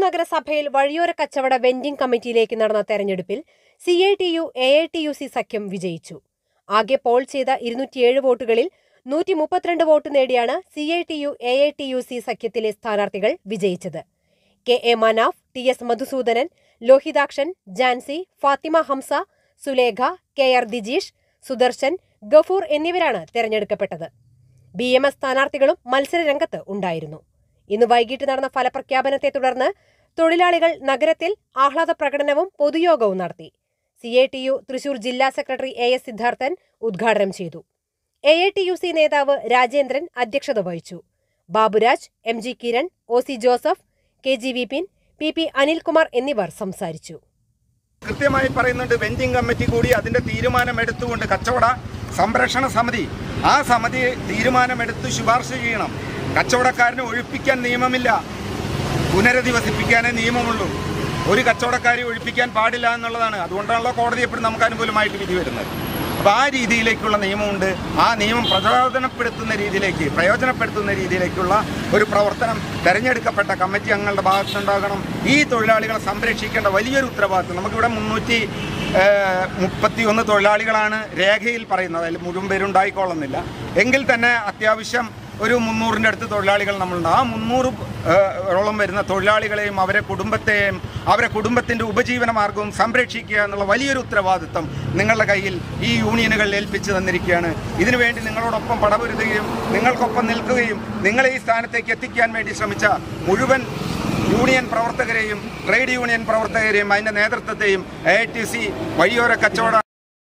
നഗരസഭയിൽ വഴിയോര കച്ചവട വെൻഡിംഗ് കമ്മിറ്റിയിലേക്ക് നടന്ന തെരഞ്ഞെടുപ്പിൽ C I T U A I T U C സഖ്യം വിജയിച്ചു ആകെ പോൾ ചെയ്ത ഇരുന്നൂറ്റിയേഴ് വോട്ടുകളിൽ നൂറ്റി മുപ്പത്തിരണ്ട് വോട്ട് നേടിയാണ് C I T U A I T U C സഖ്യത്തിലെ സ്ഥാനാർത്ഥികൾ വിജയിച്ചത് K A Manaf T S Madhusudanan Lohithakshan Jancy Fathima Hamsa Sulekha K R Dijeesh Sudarshan Gafoor എന്നിവരാണ് തെരഞ്ഞെടുക്കപ്പെട്ടത് ബി എം എസ് സ്ഥാനാർത്ഥികളും മത്സരരംഗത്ത് ഉണ്ടായിരുന്നു ഇന്ന് വൈകിട്ട് നടന്ന ഫലപ്രഖ്യാപനത്തെ തുടർന്ന് തൊഴിലാളികൾ നഗരത്തിൽ ആഹ്ലാദ പ്രകടനവും പൊതുയോഗവും നടത്തി C A T U Thrissur ജില്ലാ സെക്രട്ടറി എ എസ് സിദ്ധാർത്ഥൻ ഉദ്ഘാടനം ചെയ്തു A I T U C നേതാവ് രാജേന്ദ്രൻ അധ്യക്ഷത വഹിച്ചു Baburaj M G Kiran O C Joseph K G Vipin P P Anilkumar എന്നിവർ സംസാരിച്ചു കൃത്യമായി പറയുന്നുണ്ട് വെൻഡിങ് കമ്മിറ്റി കൂടി അതിന്റെ തീരുമാനം എടുത്തുകൊണ്ട് കച്ചവട സംരക്ഷണ സമിതി ആ സമിതി തീരുമാനമെടുത്ത് ശുപാർശ ചെയ്യണം കച്ചവടക്കാരനെ ഒഴിപ്പിക്കാൻ നിയമമില്ല പുനരധിവസിപ്പിക്കാനേ നിയമമുള്ളൂ ഒരു കച്ചവടക്കാരെ ഒഴിപ്പിക്കാൻ പാടില്ല എന്നുള്ളതാണ് അതുകൊണ്ടാണല്ലോ കോടതി എപ്പോഴും നമുക്ക് അനുകൂലമായിട്ട് വിധി വരുന്നത് അപ്പോൾ ആ രീതിയിലേക്കുള്ള നിയമമുണ്ട് ആ നിയമം പ്രചോദനപ്പെടുത്തുന്ന രീതിയിലേക്ക് പ്രയോജനപ്പെടുത്തുന്ന രീതിയിലേക്കുള്ള ഒരു പ്രവർത്തനം തെരഞ്ഞെടുക്കപ്പെട്ട കമ്മിറ്റി അംഗങ്ങളുടെ ഭാഗത്തുണ്ടാകണം ഈ തൊഴിലാളികളെ സംരക്ഷിക്കേണ്ട വലിയൊരു ഉത്തരവാദിത്വം നമുക്കിവിടെ മുന്നൂറ്റി മുപ്പത്തി ഒന്ന് തൊഴിലാളികളാണ് രേഖയിൽ പറയുന്നത് അതിൽ മുഴുവൻ പേരുണ്ടായിക്കൊള്ളുന്നില്ല എങ്കിൽ തന്നെ അത്യാവശ്യം ഒരു മുന്നൂറിൻ്റെ അടുത്ത് തൊഴിലാളികൾ നമ്മളുണ്ട് ആ മുന്നൂറ് ഓളം വരുന്ന തൊഴിലാളികളെയും അവരെ കുടുംബത്തെയും അവരെ കുടുംബത്തിൻ്റെ ഉപജീവന മാർഗവും സംരക്ഷിക്കുക എന്നുള്ള വലിയൊരു ഉത്തരവാദിത്വം നിങ്ങളുടെ കയ്യിൽ ഈ യൂണിയനുകൾ ഏൽപ്പിച്ചു തന്നിരിക്കുകയാണ് ഇതിനുവേണ്ടി നിങ്ങളോടൊപ്പം പടപൊരുതുകയും നിങ്ങൾക്കൊപ്പം നിൽക്കുകയും നിങ്ങളെ ഈ സ്ഥാനത്തേക്ക് എത്തിക്കാൻ വേണ്ടി ശ്രമിച്ച മുഴുവൻ യൂണിയൻ പ്രവർത്തകരെയും ട്രേഡ് യൂണിയൻ പ്രവർത്തകരെയും അതിൻ്റെ നേതൃത്വത്തെയും എ ടി സി വഴിയോര കച്ചവട